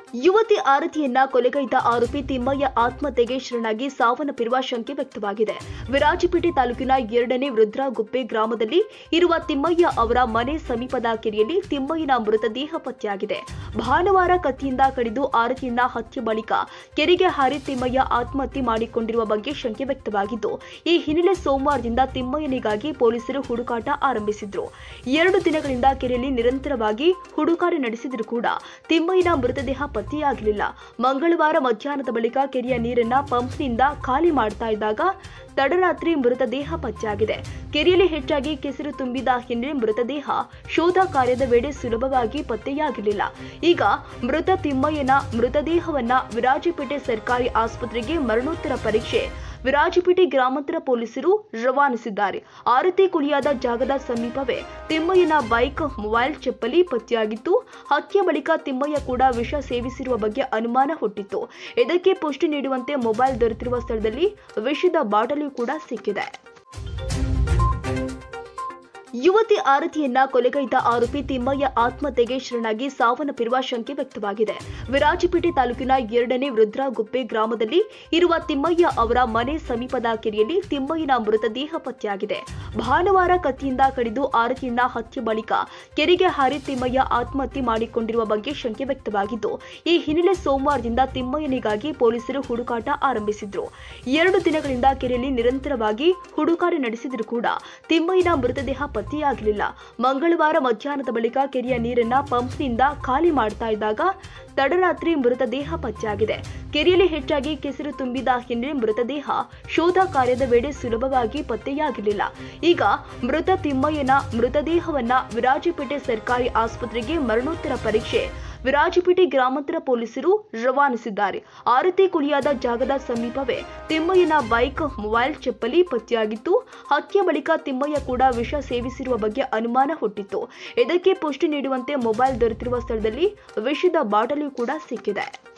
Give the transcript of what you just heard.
ಯುವತಿ ಆರತಿಯನ್ನ ಕೊಲೆಗೈದ ಆರೋಪಿ ತಿಮ್ಮಯ್ಯ ಆತ್ಮಹತ್ಯೆಗೆ ಶರಣಾಗಿ ಸಾವನ್ನಪ್ಪಿರುವ ಶಂಕೆ ವ್ಯಕ್ತವಾಗಿದೆ ವಿರಾಜಪೇಟೆ ತಾಲೂಕಿನ ಎರಡನೇ ವೃದ್ರಾಗುಪ್ಪೆ ಗ್ರಾಮದಲ್ಲಿ ಇರುವ ತಿಮ್ಮಯ್ಯ ಅವರ ಮನೆ ಸಮೀಪದ ಕೆರೆಯಲ್ಲಿ ತಿಮ್ಮಯ್ಯನ ಮೃತದೇಹ ಪತ್ತೆಯಾಗಿದೆ ಭಾನುವಾರ ಕತ್ತಿಯಿಂದ ಕಡಿದು ಆರತಿಯನ್ನ ಹತ್ಯೆ ಬಳಿಕ ಕೆರೆಗೆ ಹಾರಿ ತಿಮ್ಮಯ್ಯ ಆತ್ಮಹತ್ಯೆ ಮಾಡಿಕೊಂಡಿರುವ ಬಗ್ಗೆ ಶಂಕೆ ವ್ಯಕ್ತವಾಗಿದ್ದು ಈ ಹಿನ್ನೆಲೆ ಸೋಮವಾರದಿಂದ ತಿಮ್ಮಯ್ಯನಿಗಾಗಿ ಪೊಲೀಸರು ಹುಡುಕಾಟ ಆರಂಭಿಸಿದ್ರು ಎರಡು ದಿನಗಳಿಂದ ಕೆರೆಯಲ್ಲಿ ನಿರಂತರವಾಗಿ ಹುಡುಕಾಟ ನಡೆಸಿದರೂ ಕೂಡ ತಿಮ್ಮಯ್ಯನ ಮೃತದೇಹ ಪತ್ತೆಯಾಗಲಿಲ್ಲ ಮಂಗಳವಾರ ಮಧ್ಯಾಹ್ನದ ಬಳಿಕ ಕೆರೆಯ ನೀರನ್ನ ಪಂಪ್ನಿಂದ ಖಾಲಿ ಮಾಡ್ತಾ ಇದ್ದಾಗ ತಡರಾತ್ರಿ ಮೃತದೇಹ ಪತ್ತೆಯಾಗಿದೆ ಕೆರೆಯಲ್ಲಿ ಹೆಚ್ಚಾಗಿ ಕೆಸರು ತುಂಬಿದ ಹಿನ್ನೆಲೆ ಮೃತದೇಹ ಶೋಧ ಕಾರ್ಯದ ವೇಳೆ ಸುಲಭವಾಗಿ ಪತ್ತೆಯಾಗಲಿಲ್ಲ ಈಗ ಮೃತ ತಿಮ್ಮಯ್ಯನ ಮೃತದೇಹವನ್ನ ವಿರಾಜಪೇಟೆ ಸರ್ಕಾರಿ ಆಸ್ಪತ್ರೆಗೆ ಮರಣೋತ್ತರ ಪರೀಕ್ಷೆ ವಿರಾಜಪೇಟೆ ಗ್ರಾಮಾಂತರ ಪೊಲೀಸರು ರವಾನಿಸಿದ್ದಾರೆ ಆರತಿ ಕುಳಿಯಾದ ಜಾಗದ ಸಮೀಪವೇ ತಿಮ್ಮಯ್ಯನ ಬೈಕ್ ಮೊಬೈಲ್ ಚಪ್ಪಲಿ ಪತ್ತೆಯಾಗಿತ್ತು ಹತ್ಯೆ ಬಳಿಕ ತಿಮ್ಮಯ್ಯ ಕೂಡ ವಿಷ ಸೇವಿಸಿರುವ ಬಗ್ಗೆ ಅನುಮಾನ ಹುಟ್ಟಿತ್ತು ಇದಕ್ಕೆ ಪುಷ್ಟಿ ನೀಡುವಂತೆ ಮೊಬೈಲ್ ದೊರೆತಿರುವ ಸ್ಥಳದಲ್ಲಿ ವಿಷದ ಬಾಟಲಿ ಕೂಡ ಸಿಕ್ಕಿದೆ ಯುವತಿ ಆರತಿಯನ್ನ ಕೊಲೆಗೈದ ಆರೋಪಿ ತಿಮ್ಮಯ್ಯ ಆತ್ಮಹತ್ಯೆಗೆ ಶರಣಾಗಿ ಸಾವನ್ನಪ್ಪಿರುವ ಶಂಕೆ ವ್ಯಕ್ತವಾಗಿದೆ ವಿರಾಜಪೇಟೆ ತಾಲೂಕಿನ ಎರಡನೇ ವೃದ್ರಾಗುಪ್ಪೆ ಗ್ರಾಮದಲ್ಲಿ ಇರುವ ತಿಮ್ಮಯ್ಯ ಅವರ ಮನೆ ಸಮೀಪದ ಕೆರೆಯಲ್ಲಿ ತಿಮ್ಮಯ್ಯನ ಮೃತದೇಹ ಪತ್ತೆಯಾಗಿದೆ ಭಾನುವಾರ ಕತ್ತಿಯಿಂದ ಕಡಿದು ಆರತಿಯನ್ನ ಹತ್ಯೆ ಬಳಿಕ ಕೆರೆಗೆ ಹಾರಿ ತಿಮ್ಮಯ್ಯ ಆತ್ಮಹತ್ಯೆ ಮಾಡಿಕೊಂಡಿರುವ ಬಗ್ಗೆ ಶಂಕೆ ವ್ಯಕ್ತವಾಗಿದ್ದು ಈ ಹಿನ್ನೆಲೆ ಸೋಮವಾರದಿಂದ ತಿಮ್ಮಯ್ಯನಿಗಾಗಿ ಪೊಲೀಸರು ಹುಡುಕಾಟ ಆರಂಭಿಸಿದ್ರು ಎರಡು ದಿನಗಳಿಂದ ಕೆರೆಯಲ್ಲಿ ನಿರಂತರವಾಗಿ ಹುಡುಕಾಟ ನಡೆಸಿದರೂ ಕೂಡ ತಿಮ್ಮಯ್ಯನ ಮೃತದೇಹ ಪತ್ತೆಯಾಗಲಿಲ್ಲ ಮಂಗಳವಾರ ಮಧ್ಯಾಹ್ನದ ಬಳಿಕ ಕೆರೆಯ ನೀರನ್ನ ಪಂಪ್ನಿಂದ ಖಾಲಿ ಮಾಡ್ತಾ ಇದ್ದಾಗ ತಡರಾತ್ರಿ ಮೃತದೇಹ ಪತ್ತೆಯಾಗಿದೆ ಕೆರೆಯಲ್ಲಿ ಹೆಚ್ಚಾಗಿ ಕೆಸರು ತುಂಬಿದ ಹಿನ್ನೆಲೆ ಮೃತದೇಹ ಶೋಧ ಕಾರ್ಯದ ವೇಳೆ ಸುಲಭವಾಗಿ ಪತ್ತೆಯಾಗಲಿಲ್ಲ ಈಗ ಮೃತ ತಿಮ್ಮಯ್ಯನ ಮೃತದೇಹವನ್ನ ವಿರಾಜಪೇಟೆ ಸರ್ಕಾರಿ ಆಸ್ಪತ್ರೆಗೆ ಮರಣೋತ್ತರ ಪರೀಕ್ಷೆ ವಿರಾಜಪೇಟೆ ಗ್ರಾಮಾಂತರ ಪೊಲೀಸರು ರವಾನಿಸಿದ್ದಾರೆ ಆರತಿ ಕುಳಿಯಾದ ಜಾಗದ ಸಮೀಪವೇ ತಿಮ್ಮಯ್ಯನ ಬೈಕ್ ಮೊಬೈಲ್ ಚಪ್ಪಲಿ ಪತ್ತೆಯಾಗಿತ್ತು ಹತ್ಯೆ ಬಳಿಕ ತಿಮ್ಮಯ್ಯ ಕೂಡ ವಿಷ ಸೇವಿಸಿರುವ ಬಗ್ಗೆ ಅನುಮಾನ ಹುಟ್ಟಿತ್ತು ಇದಕ್ಕೆ ಪುಷ್ಟಿ ನೀಡುವಂತೆ ಮೊಬೈಲ್ ದೊರೆತಿರುವ ಸ್ಥಳದಲ್ಲಿ ವಿಷದ ಬಾಟಲಿ ಕೂಡ ಸಿಕ್ಕಿದೆ